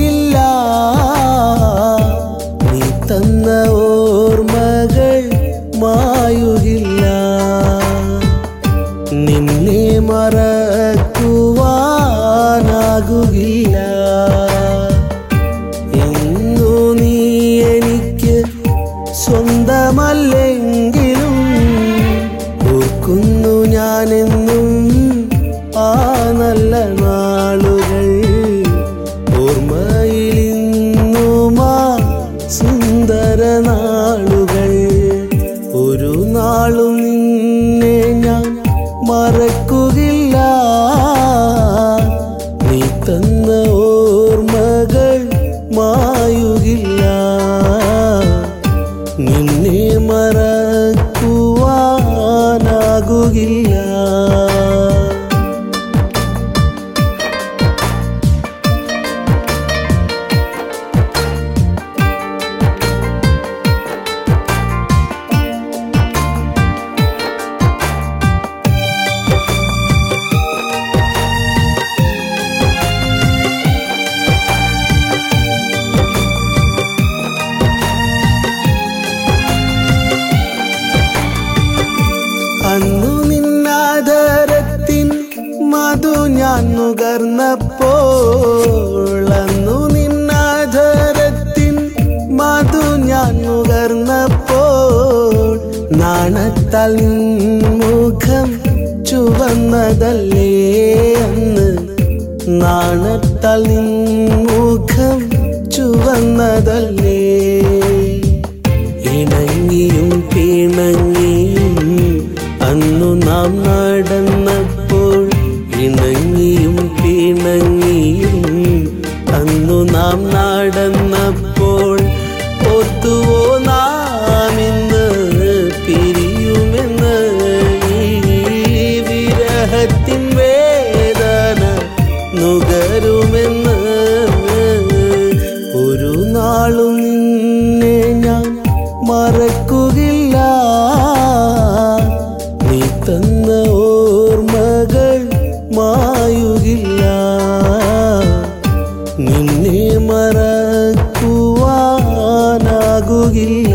മറക്കുകില്ല നീ തന്ന ഓർമ്മകൾ മായുകില്ല നിന്നെ മറക്കുവാനാകുകില്ല എന്നു നീ എനിക്ക് സ്വന്തമല്ലെങ്കിലും ഓർക്കുന്നു ഞാനെന്നും ആ നല്ല നാളുകൾ ഓർമ്മയിലിന്നുമാ സുന്ദര നാളുകൾ ഒരു നാളും നിന്നെ ഞാൻ മറക്കുകില്ല നീ തന്ന ഓർമ്മകൾ മായുകില്ല നിന്നെ മറക്കുവാനാകുകില്ല അന്നു നിന്നാദരത്തിൻ മധു ഞാൻ നുകർന്നപ്പോൾ അന്നു നിന്നാദരത്തിൻ മധു ഞാൻ നുകർന്നപ്പോൾ നാണത്താൽ നിൻ മുഖം ചുവന്നതല്ലേ അന്ന് നാണത്താൽ നിൻ മുഖം ചുവന്നതല്ലേ ഇണങ്ങിയും പിണങ്ങിയും അന്നു നാം നടന്നപ്പോൾ ഇണങ്ങിയും പിണങ്ങിയും അന്നു നാം നടന്നപ്പോൾ ഓർത്തുവോ നാം ഇന്ന് പിരിയുമെന്ന് ഈ വിരഹത്തിൻ വേദന നുകരുമെന്ന് ഒരു നാളും നിന്നെ ഞാൻ മറക്കുകില്ല നീ തന്ന ഓർമ്മകൾ മായുകില്ല നിന്നെ മറക്കുവാനാകുകില്ല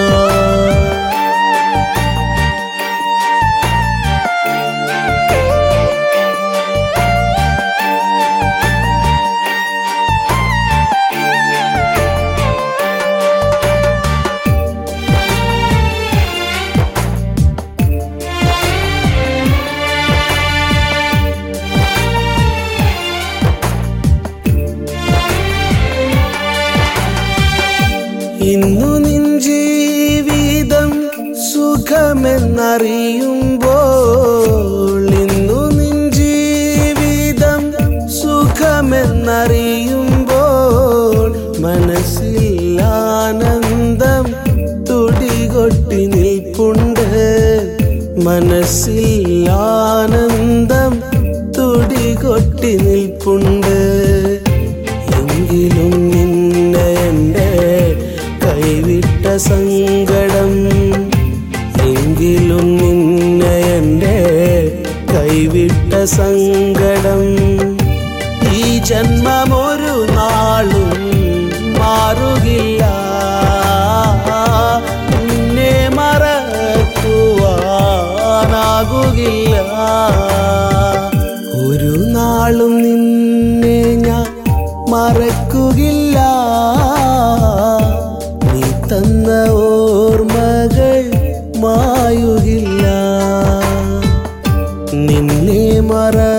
ഇന്നു നിൻ ജീവിതം സുഖമെന്നറിയുമ്പോൾ ഇന്നു നിൻ ജീവിതം സുഖമെന്നറിയുമ്പോൾ മനസ്സിൽ ആനന്ദം തുടികൊട്ടി നിൽപ്പുണ്ട് മനസ്സിൽ ആനന്ദം തുടികൊട്ടി നിൽപ്പുണ്ട് എങ്കിലും നിന്നെ എൻ്റെ കൈവിട്ട സങ്കടം എങ്കിലും നിന്നെ എൻ്റെ കൈവിട്ട സങ്കടം ഈ ജന്മമൊരു നാളും മാറുകില്ല നിന്നെ മറക്കുവാനാകുകില്ല ഒരു നാളും നിന്നെ ഞാൻ മറക്കുകില്ല നീ തന്ന ഓർമ്മകൾ മായുകില്ല നിന്നെ മറ